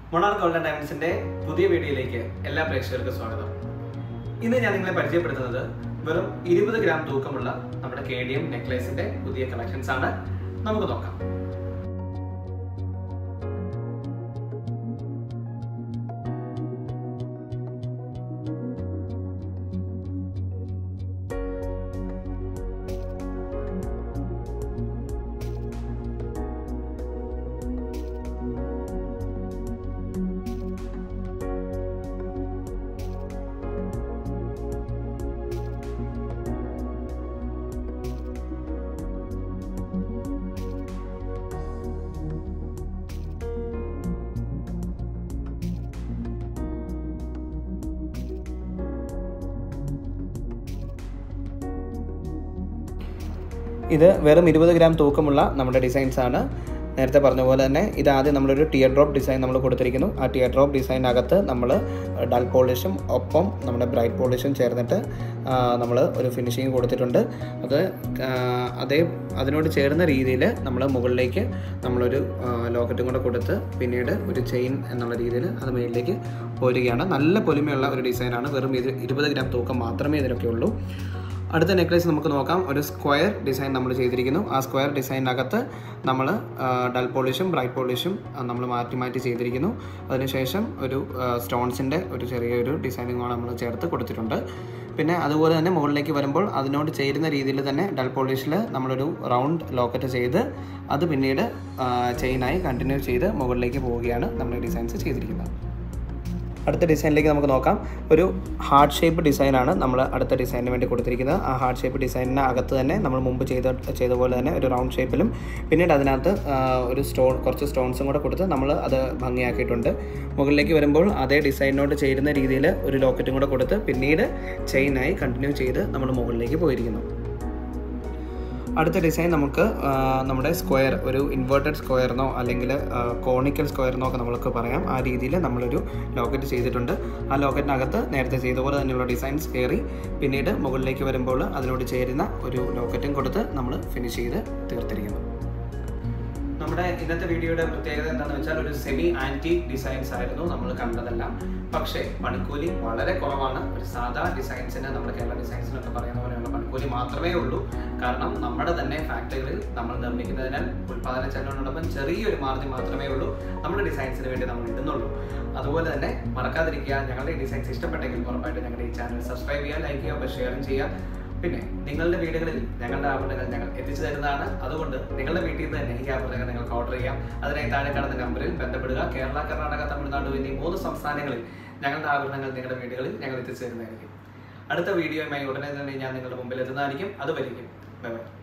മൊണാർ golden ഡയമണ്ട്സിന്റെ പുതിയ വീഡിയോയിലേക്ക് എല്ലാ പ്രേക്ഷകർക്കും സ്വാഗതം ഇന്ന് ഞാൻ നിങ്ങളെ പരിചയപ്പെടുത്തുന്നത് വെറും ഇരുപത് ഗ്രാം തൂക്കമുള്ള നമ്മുടെ കെ ഡി എം നെക്ലേസിന്റെ പുതിയ കളക്ഷൻസ് ആണ് നമുക്ക് നോക്കാം ഇത് വെറും ഇരുപത് ഗ്രാം തൂക്കമുള്ള നമ്മുടെ ഡിസൈൻസ് ആണ് നേരത്തെ പറഞ്ഞ പോലെ തന്നെ ഇത് ആദ്യം നമ്മളൊരു ടിയർ ഡ്രോപ്പ് ഡിസൈൻ നമ്മൾ കൊടുത്തിരിക്കുന്നു ആ ടിയർ ഡ്രോപ്പ് ഡിസൈനകത്ത് നമ്മൾ ഡൾ പോളിഷും ഒപ്പം നമ്മുടെ ബ്രൈറ്റ് പോളിഷും ചേർന്നിട്ട് നമ്മൾ ഒരു ഫിനിഷിങ് കൊടുത്തിട്ടുണ്ട് അത് ആ, അതേ അതിനോട് ചേർന്ന രീതിയിൽ നമ്മൾ മുകളിലേക്ക് നമ്മളൊരു ലോക്കറ്റും കൂടെ കൊടുത്ത് പിന്നീട് ഒരു ചെയിൻ എന്നുള്ള രീതിയിൽ അത് മേളിലേക്ക് പോരുകയാണ് നല്ല പൊലിമയുള്ള ഒരു ഡിസൈനാണ് വെറും ഇത് ഇരുപത് ഗ്രാം തൂക്കം മാത്രമേ ഇതിലൊക്കെ ഉള്ളൂ അടുത്ത നെക്ലേസ് നമുക്ക് നോക്കാം ഒരു സ്ക്വയർ ഡിസൈൻ നമ്മൾ ചെയ്തിരിക്കുന്നു ആ സ്ക്വയർ ഡിസൈനകത്ത് നമ്മൾ ഡൾ പോളിഷും ബ്രൈറ്റ് പോളിഷും നമ്മൾ മാറ്റി മാറ്റി ചെയ്തിരിക്കുന്നു അതിനുശേഷം ഒരു സ്റ്റോൺസിൻ്റെ ഒരു ചെറിയൊരു ഡിസൈനിങ്ങാണ് നമ്മൾ ചേർത്ത് കൊടുത്തിട്ടുണ്ട് പിന്നെ അതുപോലെ തന്നെ മുകളിലേക്ക് വരുമ്പോൾ അതിനോട് ചേരുന്ന രീതിയിൽ തന്നെ ഡൾ പോളിഷിൽ നമ്മളൊരു റൗണ്ട് ലോക്കറ്റ് ചെയ്ത് അത് പിന്നീട് ചെയിനായി കണ്ടിന്യൂ ചെയ്ത് മുകളിലേക്ക് പോവുകയാണ് നമ്മൾ ഡിസൈൻസ് ചെയ്തിരിക്കുന്നത് അടുത്ത ഡിസൈനിലേക്ക് നമുക്ക് നോക്കാം ഒരു ഹാർട്ട് ഷേപ്പ് ഡിസൈനാണ് നമ്മൾ അടുത്ത ഡിസൈനിന് വേണ്ടി കൊടുത്തിരിക്കുന്നത് ആ ഹാർട്ട് ഷേപ്പ് ഡിസൈനിന് അകത്ത് തന്നെ നമ്മൾ മുമ്പ് ചെയ്ത ചെയ്ത പോലെ തന്നെ ഒരു റൗണ്ട് ഷേപ്പിലും പിന്നീട് അതിനകത്ത് ആ, ഒരു സ്റ്റോൺ കുറച്ച് സ്റ്റോൺസും കൂടെ കൊടുത്ത് നമ്മൾ അത് ഭംഗിയാക്കിയിട്ടുണ്ട് മുകളിലേക്ക് വരുമ്പോൾ അതേ ഡിസൈനിനോട് ചേരുന്ന രീതിയിൽ ഒരു ലോക്കറ്റും കൂടെ കൊടുത്ത് പിന്നീട് ചെയിനായി കണ്ടിന്യൂ ചെയ്ത് നമ്മൾ മുകളിലേക്ക് പോയിരിക്കുന്നു അടുത്ത ഡിസൈൻ നമുക്ക് ആ, നമ്മുടെ സ്ക്വയർ ഒരു ഇൻവേർട്ടഡ് സ്ക്വയറിനോ അല്ലെങ്കിൽ കോണിക്കൽ സ്ക്വയറിനോ ഒക്കെ നമുക്ക് പറയാം ആ രീതിയിൽ നമ്മളൊരു ലോക്കറ്റ് ചെയ്തിട്ടുണ്ട് ആ ലോക്കറ്റിനകത്ത് നേരത്തെ ചെയ്ത പോലെ തന്നെയുള്ള ഡിസൈൻസ് കയറി പിന്നീട് മുകളിലേക്ക് വരുമ്പോൾ അതിനോട് ചേരുന്ന ഒരു ലോക്കറ്റും കൊടുത്ത് നമ്മൾ ഫിനിഷ് ചെയ്ത് തീർത്തിരിക്കുന്നു നമ്മുടെ ഇന്നത്തെ വീഡിയോയുടെ പ്രത്യേകത എന്താണെന്ന് വെച്ചാൽ ഒരു സെമി ആന്റി ഡിസൈൻസ് ആയിരുന്നു നമ്മൾ കണ്ടതെല്ലാം പക്ഷേ പണിക്കൂലി വളരെ കുറവാണ് ഒരു സാധാ ഡിസൈൻസിന് നമ്മുടെ കേരള ഡിസൈൻസിനൊക്കെ പറയുന്ന പോലെയുള്ള പണിക്കൂലി മാത്രമേ ഉള്ളൂ കാരണം നമ്മുടെ തന്നെ ഫാക്ടറികളിൽ നമ്മൾ നിർമ്മിക്കുന്നതിനാൽ ഉൽപ്പാദന ചെലവിനോടൊപ്പം ചെറിയൊരു മാർജിൻ മാത്രമേ ഉള്ളൂ നമ്മുടെ ഡിസൈൻസിന് വേണ്ടി നമ്മൾ ഇടുന്നുള്ളൂ അതുപോലെ തന്നെ മറക്കാതിരിക്കുക ഞങ്ങളുടെ ഈ ഡിസൈൻസ് ഇഷ്ടപ്പെട്ടെങ്കിൽ ഉറപ്പായിട്ട് ഞങ്ങളുടെ ഈ ചാനൽ സബ്സ്ക്രൈബ് ചെയ്യുക ലൈക്ക് ചെയ്യുക ഷെയറും ചെയ്യുക പിന്നെ നിങ്ങളുടെ വീടുകളിൽ ഞങ്ങളുടെ ആഭരണങ്ങൾ ഞങ്ങൾ എത്തിച്ചു തരുന്നതാണ് അതുകൊണ്ട് നിങ്ങളുടെ വീട്ടിൽ നിന്ന് തന്നെ ഈ ആഭരണങ്ങൾ നിങ്ങൾക്ക് ഓർഡർ ചെയ്യാം അതിനായി താഴെ കാണുന്ന നമ്പറിൽ ബന്ധപ്പെടുക കേരള കർണാടക തമിഴ്നാട് എന്നീ മൂന്ന് സംസ്ഥാനങ്ങളിൽ ഞങ്ങളുടെ ആഭരണങ്ങൾ നിങ്ങളുടെ വീടുകളിൽ ഞങ്ങൾ എത്തിച്ചു തരുന്നതായിരിക്കും അടുത്ത വീഡിയോയുമായി ഉടനെ തന്നെ ഞാൻ നിങ്ങളുടെ മുമ്പിൽ എത്തുന്നതായിരിക്കും അതുവരെയും ബൈ ബൈ